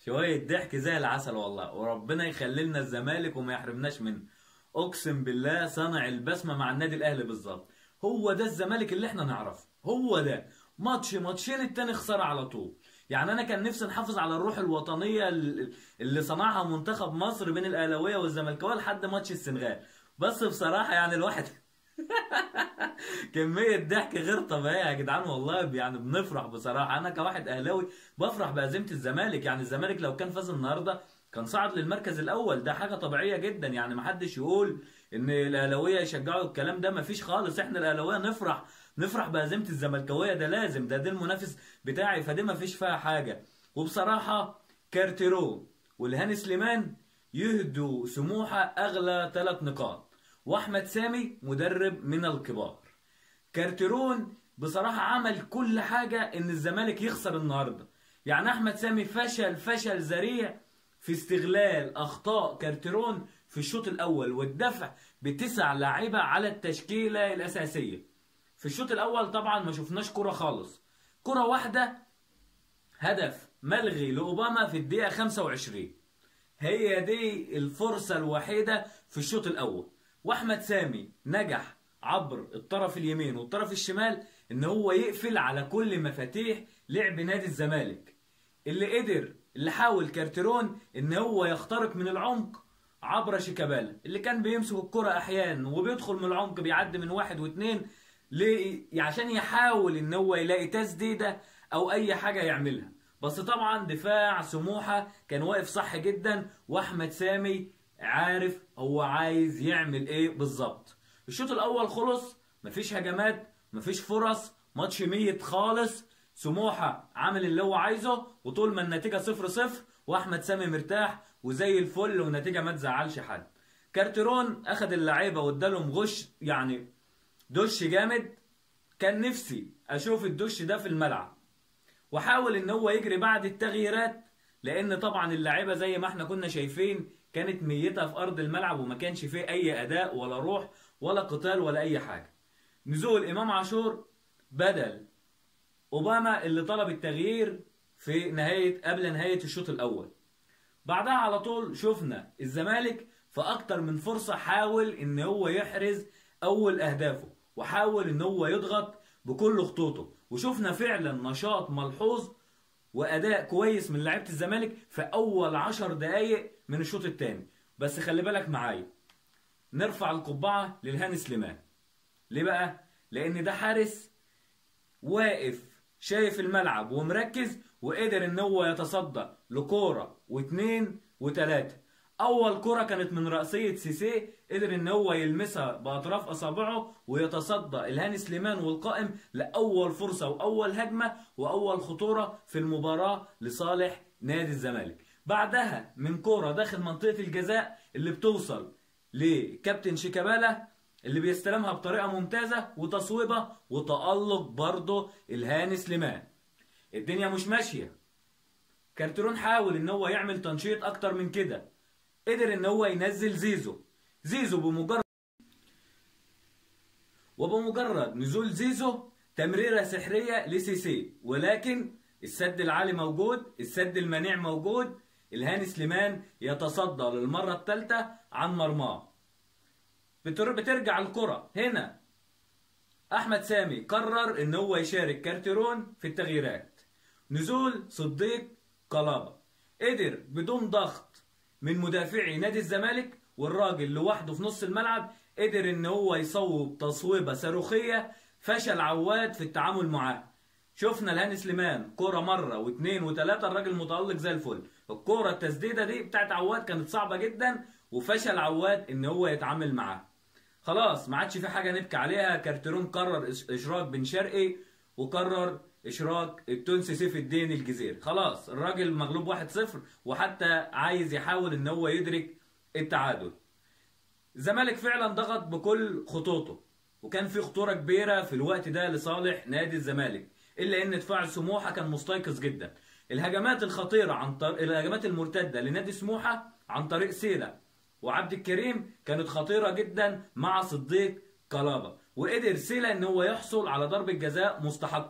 شويه ضحك زي العسل والله وربنا يخلي لنا الزمالك وما يحرمناش منه اقسم بالله صنع البسمه مع النادي الاهلي بالظبط هو ده الزمالك اللي احنا نعرفه هو ده ماتش ماتشين التاني خساره على طول يعني انا كان نفسي نحافظ على الروح الوطنيه اللي صنعها منتخب مصر بين الاهلاويه والزملكاويه لحد ماتش السنغال بس بصراحه يعني الواحد كمية ضحك غير طبيعية يا جدعان والله يعني بنفرح بصراحة أنا كواحد أهلاوي بفرح بهزيمة الزمالك يعني الزمالك لو كان فاز النهاردة كان صعد للمركز الأول ده حاجة طبيعية جدا يعني محدش يقول إن الأهلاوية يشجعوا الكلام ده مفيش خالص إحنا الأهلاوية نفرح نفرح بهزيمة الزملكاوية ده لازم ده ده المنافس بتاعي فدي مفيش فيها حاجة وبصراحة كارتيرو والهاني سليمان يهدوا سموحة أغلى ثلاث نقاط واحمد سامي مدرب من الكبار كارتيرون بصراحة عمل كل حاجة ان الزمالك يخسر النهاردة يعني احمد سامي فشل فشل ذريع في استغلال اخطاء كارتيرون في الشوط الاول والدفع بتسع لاعيبة على التشكيلة الاساسية في الشوط الاول طبعا ما شفناش كرة خالص كرة واحدة هدف ملغي لاوباما في الدقيقة 25 هي دي الفرصة الوحيدة في الشوط الاول واحمد سامي نجح عبر الطرف اليمين والطرف الشمال ان هو يقفل على كل مفاتيح لعب نادي الزمالك اللي قدر اللي حاول كارتيرون ان هو يخترق من العمق عبر شيكابالا اللي كان بيمسك الكرة احيانا وبيدخل من العمق بيعدي من واحد واثنين ليه عشان يحاول ان هو يلاقي تسديدة او اي حاجة يعملها بس طبعا دفاع سموحة كان واقف صح جدا واحمد سامي عارف هو عايز يعمل ايه بالظبط الشوط الاول خلص مفيش هجمات مفيش فرص ماتش ميت خالص سموحة عامل اللي هو عايزه وطول ما النتيجة صفر صفر واحمد سامي مرتاح وزي الفل والنتيجة ما تزعلش حد كارتيرون اخد اللعيبة وادالهم غش يعني دش جامد كان نفسي اشوف الدش ده في الملعب وحاول ان هو يجري بعد التغييرات لان طبعا اللعيبه زي ما احنا كنا شايفين كانت ميتة في ارض الملعب وما كانش فيه اي اداء ولا روح ولا قتال ولا اي حاجه نزول امام عاشور بدل اوباما اللي طلب التغيير في نهايه قبل نهايه الشوط الاول بعدها على طول شفنا الزمالك في اكتر من فرصه حاول ان هو يحرز اول اهدافه وحاول ان هو يضغط بكل خطوطه وشفنا فعلا نشاط ملحوظ واداء كويس من لعيبه الزمالك في اول عشر دقايق من الشوط الثاني بس خلي بالك معايا نرفع القبعه للهاني سليمان ليه بقى لان ده حارس واقف شايف الملعب ومركز وقدر ان هو يتصدى لكوره واثنين وثلاثه اول كره كانت من راسيه سيسي قدر ان هو يلمسها باطراف اصابعه ويتصدى الهاني سليمان والقائم لاول فرصه واول هجمه واول خطوره في المباراه لصالح نادي الزمالك بعدها من كوره داخل منطقه الجزاء اللي بتوصل لكابتن شيكابالا اللي بيستلمها بطريقه ممتازه وتصويبه وتالق برضه الهاني سليمان الدنيا مش ماشيه كارترون حاول ان هو يعمل تنشيط اكتر من كده قدر ان هو ينزل زيزو زيزو بمجرد وبمجرد نزول زيزو تمريرة سحرية لسيسي ولكن السد العالي موجود السد المنيع موجود الهاني سليمان يتصدى للمرة الثالثة عن مرماه بترجع الكرة هنا احمد سامي قرر ان هو يشارك كارتيرون في التغييرات نزول صديق قلابة قدر بدون ضغط من مدافعي نادي الزمالك والراجل لوحده في نص الملعب قدر ان هو يصوب تصويبه صاروخيه فشل عواد في التعامل معاه شفنا الهاني سليمان كرة مرة واثنين وثلاثة الراجل متألق زي الفل الكرة التسديدة دي بتاعت عواد كانت صعبة جدا وفشل عواد ان هو يتعامل معاه خلاص ما عادش في حاجة نبكي عليها كارتيرون قرر اشراك بن شرقي وقرر اشراك التونسي سيف الدين الجزيري خلاص الراجل مغلوب 1-0 وحتى عايز يحاول ان هو يدرك التعادل الزمالك فعلا ضغط بكل خطوطه وكان في خطوره كبيره في الوقت ده لصالح نادي الزمالك الا ان دفاع سموحه كان مستيقظ جدا الهجمات الخطيره عن طريق الهجمات المرتده لنادي سموحه عن طريق سيلا وعبد الكريم كانت خطيره جدا مع صديق قلابه وقدر سيلا ان هو يحصل على ضربه جزاء مستحقه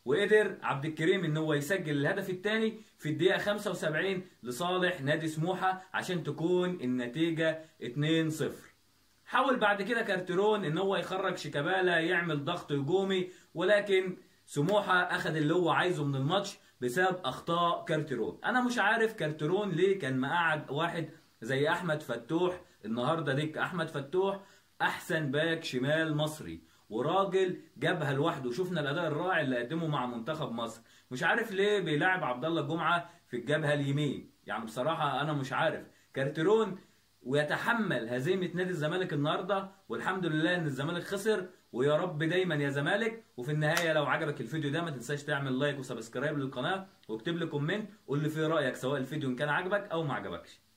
وقدر عبد الكريم ان هو يسجل الهدف الثاني في الدقيقه 75 لصالح نادي سموحه عشان تكون النتيجه 2-0 حاول بعد كده كارتيرون ان هو يخرج شيكابالا يعمل ضغط هجومي ولكن سموحه اخذ اللي هو عايزه من الماتش بسبب اخطاء كارتيرون انا مش عارف كارتيرون ليه كان مقعد واحد زي احمد فتوح النهارده ديك احمد فتوح احسن باك شمال مصري وراجل جابها لوحده شفنا الاداء الرائع اللي قدمه مع منتخب مصر مش عارف ليه بيلاعب عبد الله الجمعه في الجبهه اليمين يعني بصراحه انا مش عارف كارتيرون ويتحمل هزيمه نادي الزمالك النهارده والحمد لله ان الزمالك خسر ويا رب دايما يا زمالك وفي النهايه لو عجبك الفيديو ده ما تنساش تعمل لايك وسبسكرايب للقناه واكتب لي كومنت قول لي فيه رايك سواء الفيديو ان كان عجبك او ما عجبكش